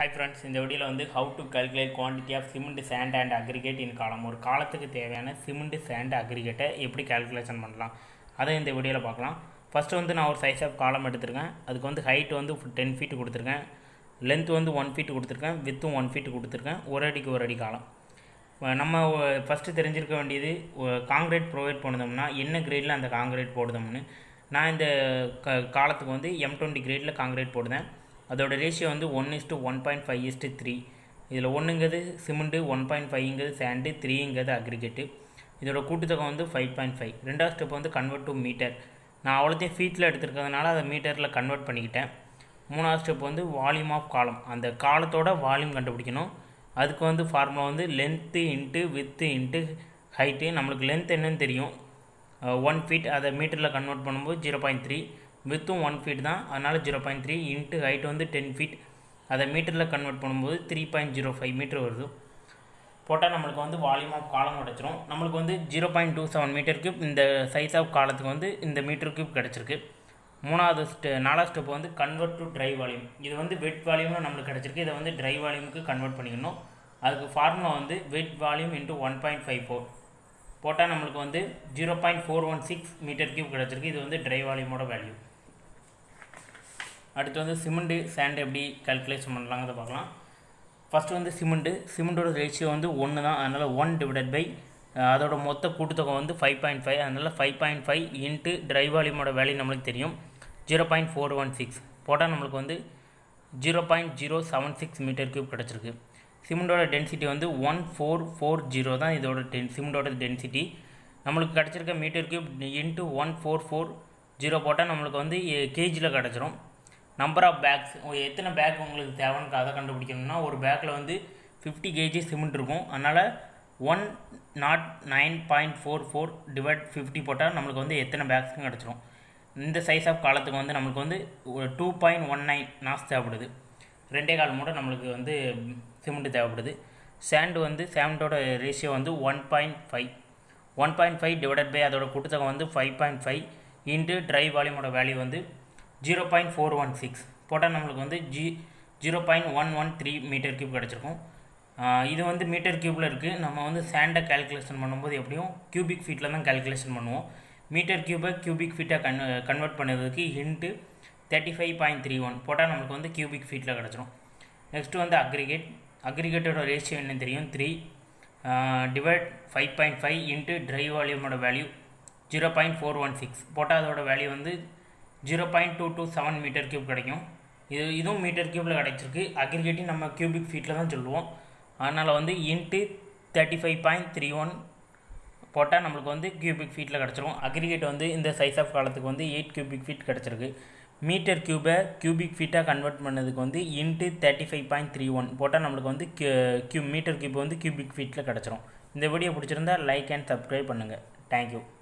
hi friends இந்த வீடியோவில் வந்து how to calculate quantity of cement sand and aggregate in column ஒரு காலத்துக்கு தேவையான சிமெண்ட் சேண்ட் அக்ரிகேட்டை எப்படி கால்குலேஷன் பண்ணலாம் அதை இந்த வீடியோவில் பார்க்கலாம் ஃபஸ்ட்டு வந்து நான் ஒரு சைஸ் ஆஃப் காலம் எடுத்திருக்கேன் அதுக்கு வந்து ஹைட் வந்து டென் ஃபீட் கொடுத்துருக்கேன் லென்த் வந்து ஒன் ஃபீட் கொடுத்துருக்கேன் வித்தும் ஒன் ஃபீட் கொடுத்துருக்கேன் ஒரு அடிக்கு ஒரு அடி காலம் அஹ் நம்ம ஃபஸ்ட்டு தெரிஞ்சிருக்க வேண்டியது காங்கிரீட் ப்ரொவைட் பண்ணதோம்னா என்ன கிரேடில் அந்த காங்கிரீட் போடுதோம்னு நான் இந்த க காலத்துக்கு வந்து எம் டுவெண்ட்டி கிரேடில் காங்கிரீட் போடுதேன் அதோட ரேஷியோ வந்து one is to one point five is to three இதில் ஒன்றுங்கிறது சிமெண்ட்டு ஒன் பாயிண்ட் ஃபைவ்ங்கிறது சாண்டு த்ரீங்கிறது அக்ரிகேட்டு இதோட கூட்டுத்தொகை வந்து ஃபைவ் பாயிண்ட் ஃபைவ் ரெண்டாவது ஸ்டெப் வந்து கன்வெர்ட் டு மீட்டர் நான் அவ்வளோத்தையும் ஃபீட்டில் எடுத்துருக்கிறதுனால அதை மீட்டரில் கன்வெர்ட் பண்ணிக்கிட்டேன் மூணாவது ஸ்டெப் வந்து வால்யூம் ஆஃப் காலம் அந்த காலத்தோட வால்யூம் கண்டுபிடிக்கணும் அதுக்கு வந்து ஃபார்முலா வந்து length into width into height நம்மளுக்கு லென்த் என்னன்னு தெரியும் ஒன் ஃபீட் அதை மீட்டரில் கன்வெர்ட் பண்ணும்போது ஜீரோ பாயிண்ட் த்ரீ வித்தும் ஒன் ஃபீட் தான் அதனால் zero point three into height வந்து டென் ஃபீட் அதை மீட்டரில் கன்வெர்ட் பண்ணும்போது three point zero five meter வருது போட்டால் நம்மளுக்கு வந்து வால்யூம் ஆஃப் காலம் கிடச்சிரும் நம்மளுக்கு வந்து zero point two seven meter cube இந்த சைஸ் ஆஃப் காலத்துக்கு வந்து இந்த மீட்டர் கியூப் கிடச்சிருக்கு மூணாவது ஸ்டெ நாலாவது ஸ்டெப் வந்து கன்வெர்ட் டு ட்ரை வால்யூம் இது வந்து வெட் வால்யூம்னு நம்மளுக்கு கிடச்சிருக்கு இதை வந்து ட்ரை வால்யூமுக்கு கன்வெர்ட் பண்ணிக்கணும் அதுக்கு ஃபார்முலா வந்து wet volume into one point five four போட்டால் நம்மளுக்கு வந்து zero point four one six meter cube கிடச்சிருக்கு இது வந்து ட்ரை வால்யூமோட வேல்யூ அடுத்து வந்து சிமெண்ட்டு சேண்ட் எப்படி கால்குலேஷன் பண்ணலாங்கிறத பார்க்கலாம் ஃபஸ்ட்டு வந்து சிமெண்ட்டு சிமெண்ட்டோட ரேஷியோ வந்து ஒன்று தான் அதனால் ஒன் டிவைடட் பை அதோட மொத்த கூட்டுத்தொகை வந்து ஃபைவ் பாயிண்ட் ஃபைவ் அதனால் five point five into dry வால்யூமோட வேல்யூ நம்மளுக்கு தெரியும் zero point four one six போட்டால் நம்மளுக்கு வந்து zero point zero seven six meter cube கிடச்சிருக்கு சிமெண்டோட டென்சிட்டி வந்து ஒன் ஃபோர் ஃபோர் ஜீரோ தான் இதோட டென் சிமெண்டோட டென்சிட்டி நம்மளுக்கு கிடச்சிருக்க meter cube into one four four zero போட்டால் நம்மளுக்கு வந்து கேஜியில் கிடச்சிரும் நம்பர் ஆஃப் பேக்ஸ் எத்தனை பேக் உங்களுக்கு தேவைன்னு அதை கண்டுபிடிக்கணும்னா ஒரு பேக்கில் வந்து ஃபிஃப்டி கேஜி சிமெண்ட் இருக்கும் அதனால் one naught nine point four four divide fifty போட்டால் நம்மளுக்கு வந்து எத்தனை பேக்ஸும் கிடச்சிரும் இந்த சைஸ் ஆஃப் காலத்துக்கு வந்து நம்மளுக்கு வந்து ஒரு டூ பாயிண்ட் ஒன் நைன் நாஸ் தேவைப்படுது ரெண்டே கால் மூட நம்மளுக்கு வந்து சிமெண்ட் தேவைப்படுது சேண்டு வந்து சேண்டோட ரேஷியோ வந்து one point five one point five divided by அதோட கூட்டுத்தொகை வந்து five point five into dry வால்யூமோட வேல்யூ வந்து zero point four one six போட்டால் நம்மளுக்கு வந்து ஜி zero point one one three meter cube கிடச்சிருக்கும் இது வந்து மீட்டர் கியூப்பில் இருக்குது நம்ம வந்து சேண்டை கேல்குலேஷன் பண்ணும்போது எப்படியும் கியூபிக் ஃபீட்டில் தான் கேல்குலேஷன் பண்ணுவோம் மீட்டர் கியூபை கியூபிக் ஃபீட்டாக கன் கன்வெர்ட் பண்ணுறதுக்கு into thirty five point three one போட்டால் நம்மளுக்கு வந்து கியூபிக் ஃபீட்டில் கிடச்சிரும் நெக்ஸ்ட்டு வந்து அக்ரிகேட் அக்ரிகேட்டோட ரேஷியோ என்ன தெரியும் three divide five point five into dry வால்யூமோட value zero point four one six போட்டால் அதோட வேல்யூ வந்து zero point two two seven meter cube கிடைக்கும் இது இதுவும் மீட்டர் கியூப்பில் கிடச்சிருக்கு அக்ரிகேட்டையும் நம்ம கியூபிக் ஃபீட்டில் தான் சொல்லுவோம் அதனால் வந்து into thirty five point three one போட்டால் நம்மளுக்கு வந்து கியூபிக் ஃபீட்டில் கிடச்சிரும் அக்ரிகேட் வந்து இந்த சைஸ் ஆஃப் காலத்துக்கு வந்து எயிட் கியூபிக் ஃபீட் கிடச்சிருக்கு மீட்டர் கியூபை கியூபிக் ஃபீட்டாக கன்வெர்ட் பண்ணதுக்கு வந்து into thirty five point three one போட்டால் நம்மளுக்கு வந்து கியூ மீட்டர் கியூப் வந்து கியூபிக் ஃபீட்டில் கிடச்சிரும் இந்த வீடியோ பிடிச்சிருந்தா லைக் அண்ட் சப்ஸ்கிரைப் பண்ணுங்கள் தேங்க்யூ